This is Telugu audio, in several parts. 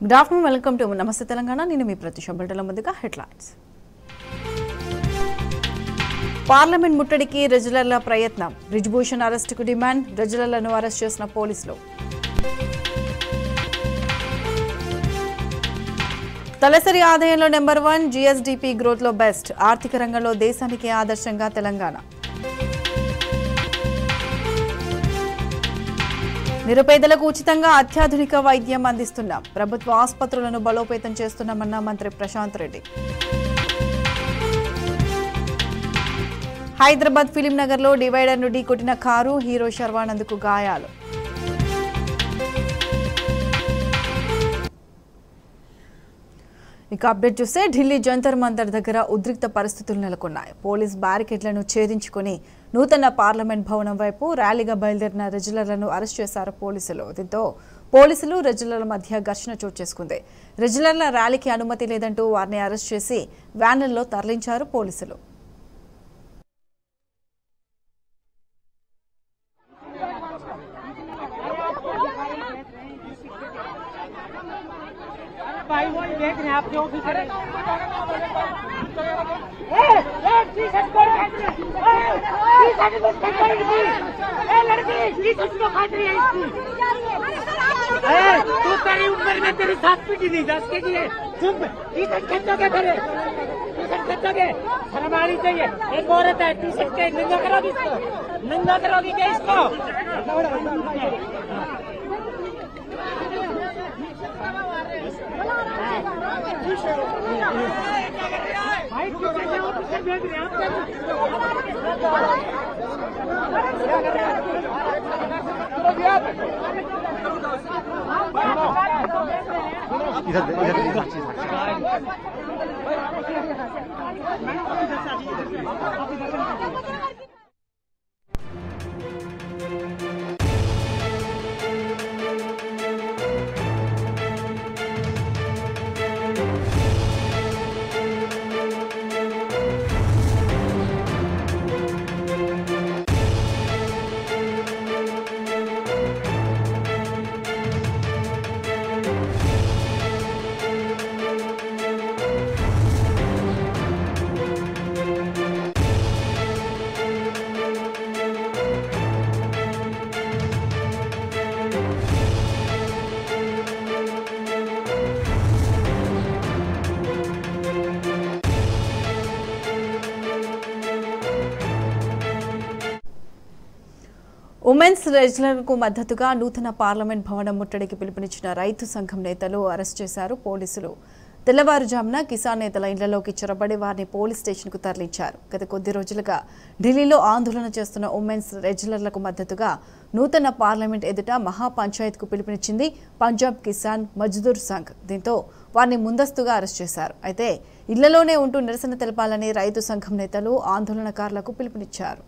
గుడ్ ఆఫ్టర్నూన్ వెల్కమ్ టు నమస్తే తెలంగాణ నేను మీ ప్రతి బులెటిన్ల ముందుగా హెడ్లైన్స్ పార్లమెంట్ ముట్టడికి రెజ్యులర్ల ప్రయత్నం బ్రిజ్భూషణ్ అరెస్టుకు డిమాండ్ రెజ్యులర్లను అరెస్ట్ చేసిన పోలీసులు తలసరి ఆదాయంలో నెంబర్ వన్ జీఎస్డీపీ గ్రోత్లో బెస్ట్ ఆర్థిక రంగంలో దేశానికి ఆదర్శంగా తెలంగాణ నిరుపేదలకు ఉచితంగా అత్యాధునిక వైద్యం అందిస్తున్నాం ప్రభుత్వ ఆసుపత్రులను బలోపేతం చేస్తున్నామన్న మంత్రి ప్రశాంత్ రెడ్డి హైదరాబాద్ ఫిలిం నగర్లో డివైడర్ను ఢీకొట్టిన కారు హీరో శర్వానంద్కు గాయాలు ఇక అప్డేట్ చూస్తే ఢిల్లీ జంతర్ మంతర్ దగ్గర ఉద్రిక్త పరిస్థితులు నెలకొన్నాయి పోలీస్ బ్యారికేడ్లను ఛేదించుకుని నూతన పార్లమెంట్ భవనం వైపు ర్యాలీగా బయలుదేరిన రెజ్యులర్లను అరెస్ట్ చేశారు పోలీసులు దీంతో పోలీసులు రెజ్యులర్ల మధ్య ఘర్షణ చోటు చేసుకుంది రెజ్యులర్ల ర్యాలీకి అనుమతి లేదంటూ వారిని అరెస్ట్ చేసి వ్యాన్లలో తరలించారు పోలీసులు भाई वो ही देख रहे हैं आप जो भी करें तू तेरी उम्र में तेरी साथ पीटी नहीं दस के लिए तुम टी शर्ट खींचोगे तेरे टी शर्ट खींचोगे शर्म आनी चाहिए एक औरत है टी शर्ट के नंगा करोगी इसको नंगा करोगी क्या इसको भाई टी शर्ट में ऑफिसर भेज रहे हैं आप क्या ఉమెన్స్ రెజ్లర్కు మద్దతుగా నూతన పార్లమెంట్ భవనం ముట్టడికి పిలుపునిచ్చిన రైతు సంఘం నేతలు అరెస్ట్ చేశారు పోలీసులు తెల్లవారుజామున కిసాన్ నేతల ఇళ్లలోకి చొరబడి వారిని పోలీస్ స్టేషన్కు తరలించారు గత కొద్ది రోజులుగా ఢిల్లీలో ఆందోళన చేస్తున్న ఉమెన్స్ రెజ్లర్లకు మద్దతుగా నూతన పార్లమెంట్ ఎదుట మహాపంచాయత్కు పిలుపునిచ్చింది పంజాబ్ కిసాన్ మజ్దూర్ సంఘ్ దీంతో వారిని ముందస్తుగా అరెస్ట్ చేశారు అయితే ఇళ్లలోనే ఉంటూ నిరసన తెలపాలని రైతు సంఘం నేతలు ఆందోళనకారులకు పిలుపునిచ్చారు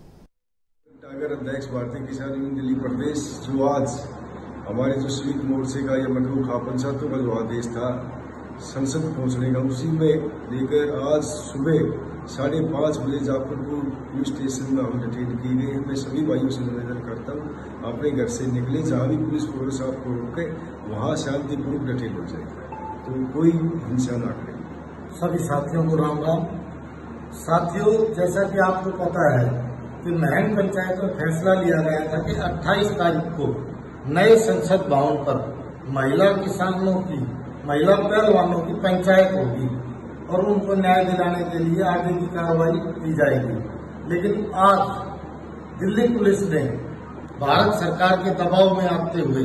टाइगर अध्यक्ष भारतीय किसान यूनियन दिल्ली प्रदेश जो आज हमारे जो श्रमिक मोर्चे का या मखलू खा पंचायतों का जो आदेश था संसद पहुंचने का उसी में लेकर आज सुबह साढ़े पाँच बजे जाफरपुर पुलिस स्टेशन में हम डिटेन किए गए हैं मैं सभी भाइयों से निवेदन करता हूँ अपने घर से निकले जहाँ भी पुलिस फोर्स आपको रोके वहाँ शांतिपूर्वक डिटेन हो जाए तो कोई हिंसा ना करे सभी साथियों को राम राम साथियों जैसा कि आपको पता है कि महन पंचायत में फैसला लिया गया था कि 28 तारीख को नए संसद भवन पर महिला किसानों की महिला पहलवानों की पंचायत होगी और उनको न्याय दिलाने के लिए आगे की कार्रवाई की जाएगी लेकिन आज दिल्ली पुलिस ने भारत सरकार के दबाव में आते हुए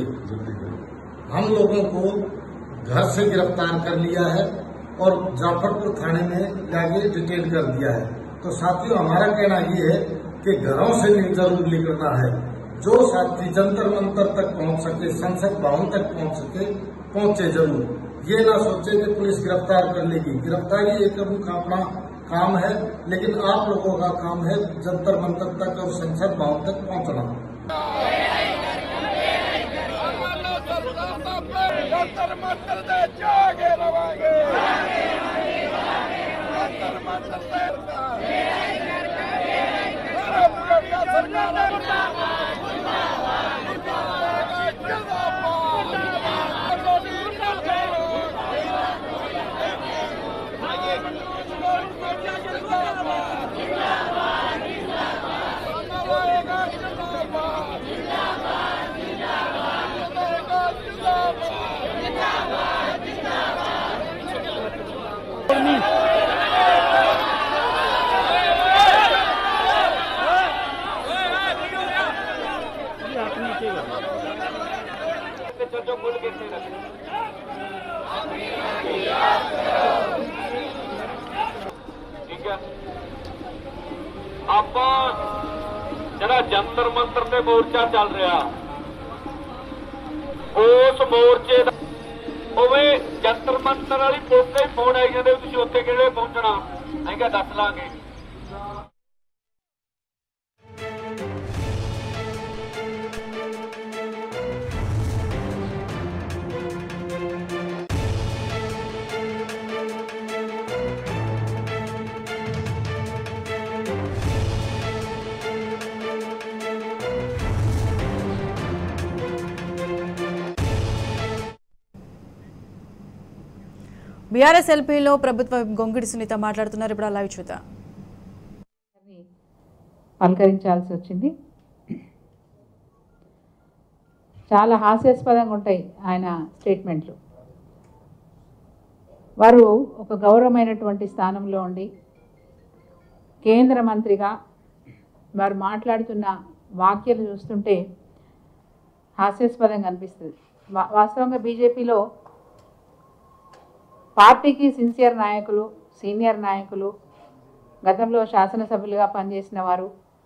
हम लोगों को घर से गिरफ्तार कर लिया है और जाफरपुर थाने में जाके डिटेन कर दिया है तो साथियों हमारा कहना ये है कि घरों से नहीं जरूर निकलना है जो साथी जंतर मंतर तक पहुंच सके संसद भवन तक पहुंच सके पहुंचे जरूर ये ना सोचे कि पुलिस गिरफ्तार कर लेगी गिरफ्तारी एक प्रमुख अपना काम है लेकिन आप लोगों का काम है जंतर मंतर तक और संसद भवन तक पहुंचना जंतर मंतर दे जागे रवांगे जंतर मंतर दे सरकार ਜੰਤਰ ਮੰਤਰ ਤੇ ਮੋਰਚਾ ਚੱਲ ਰਿਹਾ ਉਸ ਮੋਰਚੇ ਦਾ ਉਵੇਂ ਜੰਤਰ ਮੰਤਰ ਵਾਲੀ ਪੋਸਟੇ ਫੋਨ ਆਈ ਜਾਂਦੇ ਵੀ ਤੁਸੀਂ ਉੱਥੇ ਕਿਹੜੇ ਪਹੁੰਚਣਾ ਅਸੀਂ ਕਿਹਾ ਦੱਸ ਲਾਂਗੇ బీఆర్ఎస్ ఎల్పీలో ప్రభుత్వ గొంగిడి సునీత మాట్లాడుతున్నారు ఇప్పుడు ఆ లైవ్ చూద్దాం గారిని పలకరించాల్సి వచ్చింది చాలా హాస్యాస్పదంగా ఉంటాయి ఆయన స్టేట్మెంట్లు వారు ఒక గౌరవమైనటువంటి స్థానంలో ఉండి కేంద్ర మంత్రిగా వారు మాట్లాడుతున్న వాక్యాలు చూస్తుంటే హాస్యాస్పదంగా అనిపిస్తుంది వా- వాస్తవంగా బీజేపీలో పార్టీకి సిన్సియర్ నాయకులు సీనియర్ నాయకులు గతంలో శాసనసభ్యులుగా పనిచేసిన వారు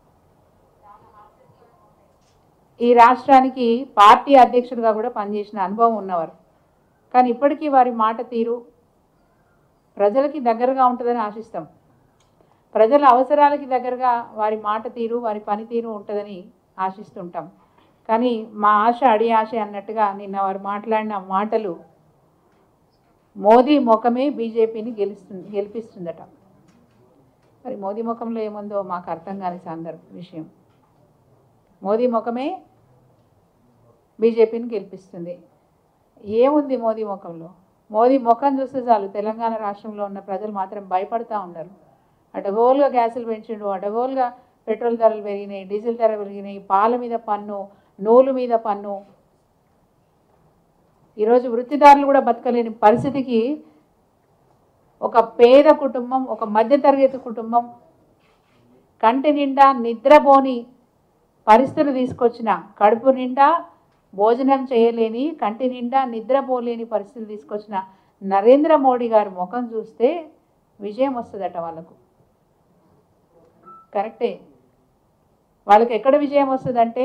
ఈ రాష్ట్రానికి పార్టీ అధ్యక్షుడిగా కూడా పనిచేసిన అనుభవం ఉన్నవారు కానీ ఇప్పటికీ వారి మాట తీరు ప్రజలకి దగ్గరగా ఉంటుందని ఆశిస్తాం ప్రజల అవసరాలకి దగ్గరగా వారి మాట తీరు వారి పనితీరు ఉంటుందని ఆశిస్తుంటాం కానీ మా ఆశ అడి ఆశ అన్నట్టుగా నిన్న వారు మాట్లాడిన మాటలు మోదీ ముఖమే బీజేపీని గెలుస్తుంది గెలిపిస్తుందట మరి మోదీ ముఖంలో ఏముందో మాకు అర్థం కాని సందర్భ విషయం మోదీ ముఖమే బీజేపీని గెలిపిస్తుంది ఏముంది మోదీ ముఖంలో మోదీ ముఖం చూస్తే చాలు తెలంగాణ రాష్ట్రంలో ఉన్న ప్రజలు మాత్రం భయపడతా ఉన్నారు అడగోలుగా గ్యాసులు పెంచిండు అడగోలుగా పెట్రోల్ ధరలు పెరిగినాయి డీజిల్ ధరలు పెరిగినాయి పాల మీద పన్ను నూలు మీద పన్ను ఈరోజు వృత్తిదారులు కూడా బతకలేని పరిస్థితికి ఒక పేద కుటుంబం ఒక మధ్యతరగతి కుటుంబం కంటి నిండా నిద్రపోని పరిస్థితులు తీసుకొచ్చిన కడుపు నిండా భోజనం చేయలేని కంటి నిండా నిద్రపోలేని పరిస్థితులు తీసుకొచ్చిన నరేంద్ర మోడీ గారి ముఖం చూస్తే విజయం వస్తుందట వాళ్ళకు కరెక్టే వాళ్ళకి ఎక్కడ విజయం వస్తుందంటే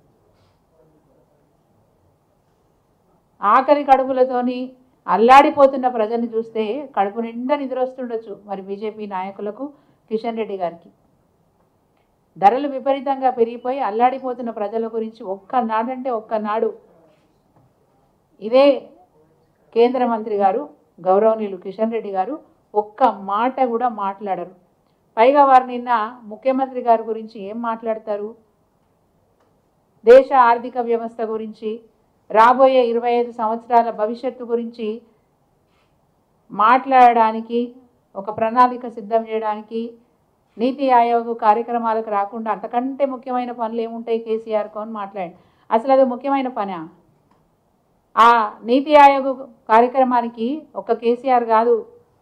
ఆకలి కడుపులతోని అల్లాడిపోతున్న ప్రజల్ని చూస్తే కడుపు నిండా నిద్ర వస్తుండొచ్చు మరి బీజేపీ నాయకులకు కిషన్ రెడ్డి గారికి ధరలు విపరీతంగా పెరిగిపోయి అల్లాడిపోతున్న ప్రజల గురించి ఒక్కనాడంటే ఒక్కనాడు ఇదే కేంద్ర మంత్రి గారు గౌరవనీయులు కిషన్ రెడ్డి గారు ఒక్క మాట కూడా మాట్లాడరు పైగా వారు నిన్న ముఖ్యమంత్రి గారి గురించి ఏం మాట్లాడతారు దేశ ఆర్థిక వ్యవస్థ గురించి రాబోయే ఇరవై ఐదు సంవత్సరాల భవిష్యత్తు గురించి మాట్లాడడానికి ఒక ప్రణాళిక సిద్ధం చేయడానికి నీతి ఆయోగ్ కార్యక్రమాలకు రాకుండా అంతకంటే ముఖ్యమైన పనులు ఏముంటాయి కేసీఆర్కు అని మాట్లాడి అసలు అది ముఖ్యమైన పనా ఆ నీతి ఆయోగ్ కార్యక్రమానికి ఒక కేసీఆర్ కాదు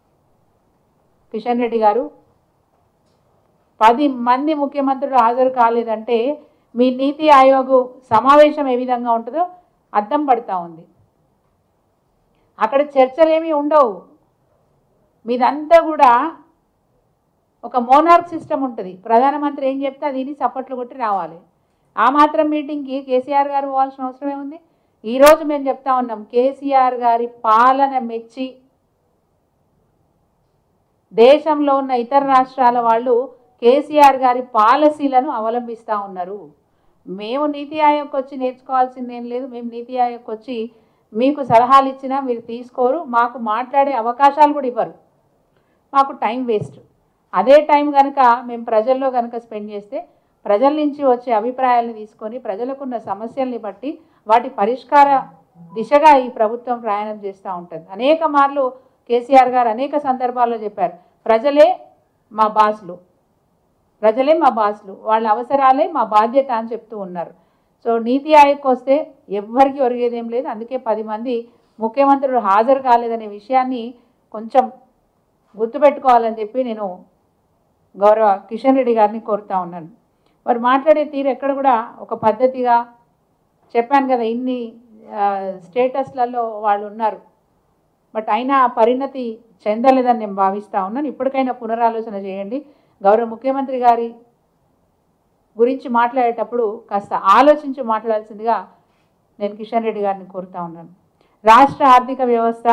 కిషన్ రెడ్డి గారు పది మంది ముఖ్యమంత్రులు హాజరు కాలేదంటే మీ నీతి ఆయోగ్ సమావేశం ఏ విధంగా ఉంటుందో అర్థం పడతా ఉంది అక్కడ చర్చలు ఏమీ ఉండవు మీదంతా కూడా ఒక మోనార్క్ సిస్టమ్ ఉంటుంది ప్రధానమంత్రి ఏం చెప్తే అది విని చప్పట్లు కొట్టి రావాలి ఆ మాత్రం మీటింగ్కి కేసీఆర్ గారు పోవాల్సిన అవసరం ఏముంది ఈరోజు మేము చెప్తా ఉన్నాం కేసీఆర్ గారి పాలన మెచ్చి దేశంలో ఉన్న ఇతర రాష్ట్రాల వాళ్ళు కేసీఆర్ గారి పాలసీలను అవలంబిస్తూ ఉన్నారు మేము నీతి ఆయోగ్కి వచ్చి నేర్చుకోవాల్సింది ఏం లేదు మేము నీతి ఆయోగ్కి వచ్చి మీకు సలహాలు ఇచ్చినా మీరు తీసుకోరు మాకు మాట్లాడే అవకాశాలు కూడా ఇవ్వరు మాకు టైం వేస్ట్ అదే టైం కనుక మేము ప్రజల్లో కనుక స్పెండ్ చేస్తే ప్రజల నుంచి వచ్చే అభిప్రాయాలను తీసుకొని ప్రజలకున్న సమస్యల్ని బట్టి వాటి పరిష్కార దిశగా ఈ ప్రభుత్వం ప్రయాణం చేస్తూ ఉంటుంది అనేక మార్లు కేసీఆర్ గారు అనేక సందర్భాల్లో చెప్పారు ప్రజలే మా బాసులు ప్రజలే మా బాసులు వాళ్ళ అవసరాలే మా బాధ్యత అని చెప్తూ ఉన్నారు సో నీతి ఆయోగ్కి వస్తే ఎవ్వరికి ఒరిగేదేం లేదు అందుకే పది మంది ముఖ్యమంత్రులు హాజరు కాలేదనే విషయాన్ని కొంచెం గుర్తుపెట్టుకోవాలని చెప్పి నేను గౌరవ కిషన్ రెడ్డి గారిని కోరుతా ఉన్నాను వారు మాట్లాడే తీరు ఎక్కడ కూడా ఒక పద్ధతిగా చెప్పాను కదా ఇన్ని ఆ, స్టేటస్లలో వాళ్ళు ఉన్నారు బట్ అయినా ఆ పరిణతి చెందలేదని నేను భావిస్తూ ఉన్నాను ఇప్పటికైనా పునరాలోచన చేయండి గౌరవ ముఖ్యమంత్రి గారి గురించి మాట్లాడేటప్పుడు కాస్త ఆలోచించి మాట్లాడాల్సిందిగా నేను కిషన్ రెడ్డి గారిని కోరుతా ఉన్నాను రాష్ట్ర ఆర్థిక వ్యవస్థ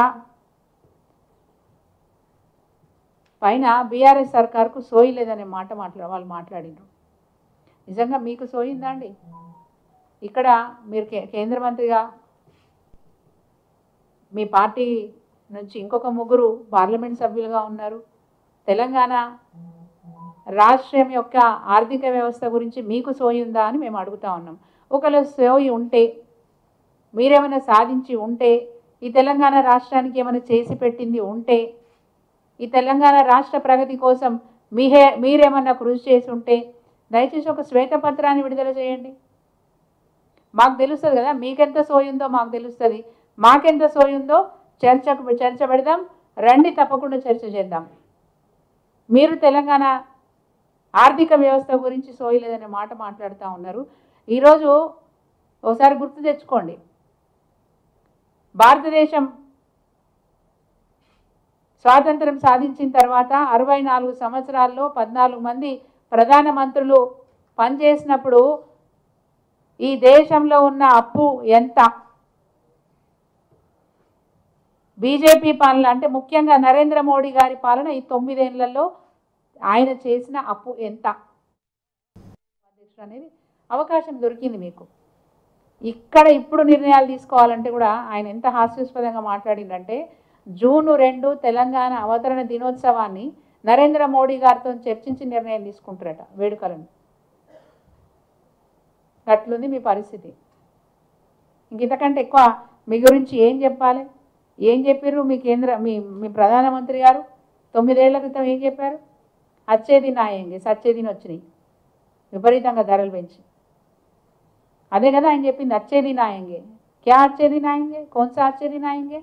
పైన బీఆర్ఎస్ సర్కార్కు సోయి లేదనే మాట మాట్లా వాళ్ళు మాట్లాడినారు నిజంగా మీకు సోయిందా అండి ఇక్కడ మీరు కే- కేంద్ర మంత్రిగా మీ పార్టీ నుంచి ఇంకొక ముగ్గురు పార్లమెంట్ సభ్యులుగా ఉన్నారు తెలంగాణ రాష్ట్రం యొక్క ఆర్థిక వ్యవస్థ గురించి మీకు సోయి ఉందా అని మేము అడుగుతా ఉన్నాం ఒకవేళ సోయి ఉంటే మీరేమైనా సాధించి ఉంటే ఈ తెలంగాణ రాష్ట్రానికి ఏమైనా చేసి పెట్టింది ఉంటే ఈ తెలంగాణ రాష్ట్ర ప్రగతి కోసం మీహే మీరేమన్నా కృషి చేసి ఉంటే దయచేసి ఒక శ్వేతపత్రాన్ని విడుదల చేయండి మాకు తెలుస్తుంది కదా మీకెంత సోయిందో మాకు తెలుస్తుంది మాకెంత సోయిందో చర్చకు చర్చ పెడదాం రండి తప్పకుండా చర్చ చేద్దాం మీరు తెలంగాణ ఆర్థిక వ్యవస్థ గురించి సోయలేదనే మాట మాట్లాడుతూ ఉన్నారు ఈరోజు ఒకసారి గుర్తు తెచ్చుకోండి భారతదేశం స్వాతంత్రం సాధించిన తర్వాత అరవై నాలుగు సంవత్సరాల్లో పద్నాలుగు మంది ప్రధానమంత్రులు పనిచేసినప్పుడు ఈ దేశంలో ఉన్న అప్పు ఎంత బీజేపీ పాలన అంటే ముఖ్యంగా నరేంద్ర మోడీ గారి పాలన ఈ తొమ్మిదేళ్లలో ఆయన చేసిన అప్పు ఎంత అధ్యక్షుడు అనేది అవకాశం దొరికింది మీకు ఇక్కడ ఇప్పుడు నిర్ణయాలు తీసుకోవాలంటే కూడా ఆయన ఎంత హాస్యాస్పదంగా మాట్లాడిందంటే జూన్ రెండు తెలంగాణ అవతరణ దినోత్సవాన్ని నరేంద్ర మోడీ గారితో చర్చించి నిర్ణయం తీసుకుంటారట వేడుకలను అట్లుంది మీ పరిస్థితి ఇంక ఇంతకంటే ఎక్కువ మీ గురించి ఏం చెప్పాలి ఏం చెప్పారు మీ కేంద్ర మీ మీ ప్రధానమంత్రి గారు తొమ్మిదేళ్ల క్రితం ఏం చెప్పారు అచ్చేది నాయంగి సచ్చేదిని వచ్చినాయి విపరీతంగా ధరలు పెంచి అదే కదా ఆయన చెప్పింది అచ్చేది నాయంగే క్యా అచ్చేది నాయంగే కోన్సా అచ్చేది నాయంగే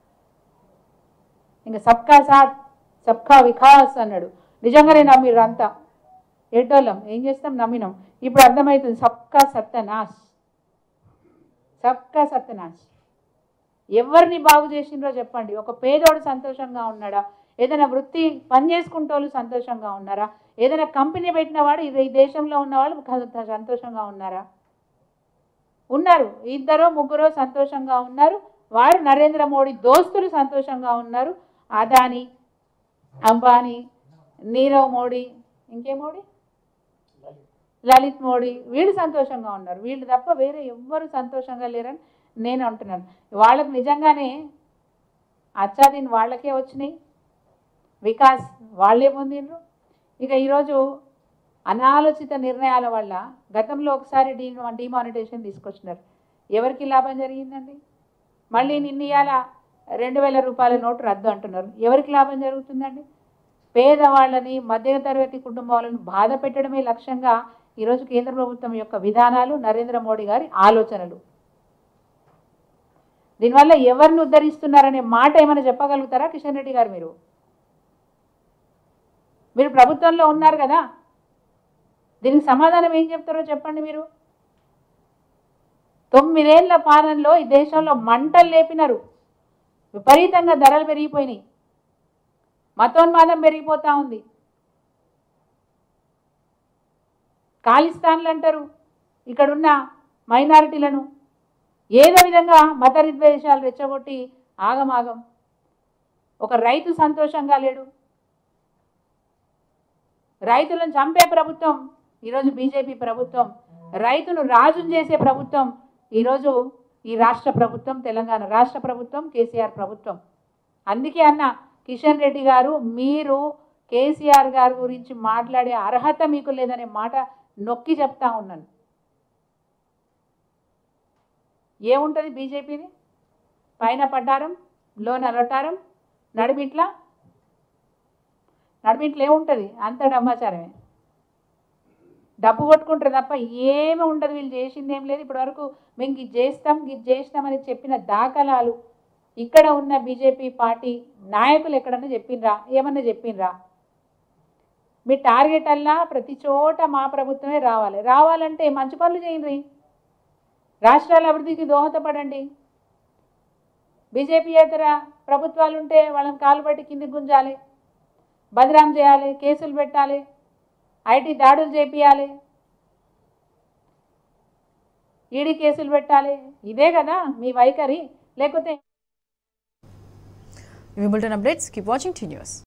ఇంకా సబ్కా సాత్ సబ్కా వికాస్ అన్నాడు నిజంగానే నమ్మిర్రు అంతా ఏటోళ్ళం ఏం చేస్తాం నమ్మినాం ఇప్పుడు అర్థమవుతుంది సబ్కా సత్యనాశ్ సబ్కా సత్యనాశ్ ఎవరిని బాగు చేసిండ్రో చెప్పండి ఒక పేదోడు సంతోషంగా ఉన్నాడా ఏదైనా వృత్తి పని చేసుకుంటోళ్ళు సంతోషంగా ఉన్నారా ఏదైనా కంపెనీ పెట్టిన వాడు ఈ ఈ దేశంలో ఉన్న వాళ్ళు క- సంతోషంగా ఉన్నారా ఉన్నారు ఇద్దరు ముగ్గురు సంతోషంగా ఉన్నారు వారు నరేంద్ర మోడీ దోస్తులు సంతోషంగా ఉన్నారు అదాని అంబానీ నీరవ్ మోడీ ఇంకే మోడీ లలిత్ మోడీ వీళ్ళు సంతోషంగా ఉన్నారు వీళ్ళు తప్ప వేరే ఎవ్వరు సంతోషంగా లేరని నేను అంటున్నాను వాళ్ళకి నిజంగానే అచ్చాదీన్ వాళ్ళకే వచ్చినాయి వికాస్ వాళ్ళే పొందిండ్రు ఇక ఈరోజు అనాలోచిత నిర్ణయాల వల్ల గతంలో ఒకసారి డీ డిమానిటేషన్ తీసుకొచ్చినారు ఎవరికి లాభం జరిగిందండి మళ్ళీ నిన్న ఇవాళ రెండు వేల రూపాయల నోటు రద్దు అంటున్నారు ఎవరికి లాభం జరుగుతుందండి పేదవాళ్ళని మధ్యతరగతి కుటుంబాలను బాధ పెట్టడమే లక్ష్యంగా ఈరోజు కేంద్ర ప్రభుత్వం యొక్క విధానాలు నరేంద్ర మోడీ గారి ఆలోచనలు దీనివల్ల ఎవరిని ఉద్ధరిస్తున్నారనే మాట ఏమైనా చెప్పగలుగుతారా కిషన్ రెడ్డి గారు మీరు మీరు ప్రభుత్వంలో ఉన్నారు కదా దీనికి సమాధానం ఏం చెప్తారో చెప్పండి మీరు తొమ్మిదేళ్ల పాలనలో ఈ దేశంలో మంటలు లేపినారు విపరీతంగా ధరలు పెరిగిపోయినాయి మతోన్మాదం పెరిగిపోతూ ఉంది ఖాళిస్తాన్లు అంటారు ఇక్కడున్న మైనారిటీలను ఏదో విధంగా మత విద్వేషాలు రెచ్చగొట్టి ఆగమాగం ఒక రైతు సంతోషంగా లేడు రైతులను చంపే ప్రభుత్వం ఈరోజు బీజేపీ ప్రభుత్వం రైతును రాజును చేసే ప్రభుత్వం ఈరోజు ఈ రాష్ట్ర ప్రభుత్వం తెలంగాణ రాష్ట్ర ప్రభుత్వం కేసీఆర్ ప్రభుత్వం అందుకే అన్న కిషన్ రెడ్డి గారు మీరు కేసీఆర్ గారి గురించి మాట్లాడే అర్హత మీకు లేదనే మాట నొక్కి చెప్తా ఉన్నాను ఏముంటుంది బీజేపీది పైన పడ్డారం లోన రొట్టారం నడిమిట్లా నడిమిట్లు ఏముంటుంది అంత డమ్మాచారమే డబ్బు కొట్టుకుంటారు తప్ప ఏమి ఉండదు వీళ్ళు చేసింది ఏం లేదు ఇప్పటి వరకు మేము ఇది చేస్తాం ఇది చేస్తామని చెప్పిన దాఖలాలు ఇక్కడ ఉన్న బీజేపీ పార్టీ నాయకులు ఎక్కడన్నా చెప్పిండ్రా ఏమన్నా చెప్పిండ్రా మీ టార్గెట్ అల్లా ప్రతి చోట మా ప్రభుత్వమే రావాలి రావాలంటే మంచి పనులు చేయండి రాష్ట్రాల అభివృద్ధికి దోహదపడండి బీజేపీ ఇతర ప్రభుత్వాలు ఉంటే వాళ్ళని కాలు పట్టి కిందికి గుంజాలి బదనాం చేయాలి కేసులు పెట్టాలి ఐటీ దాడులు చేపియాలి ఈడీ కేసులు పెట్టాలి ఇదే కదా మీ వైఖరి లేకపోతే ఇవి bulletin updates keep watching T news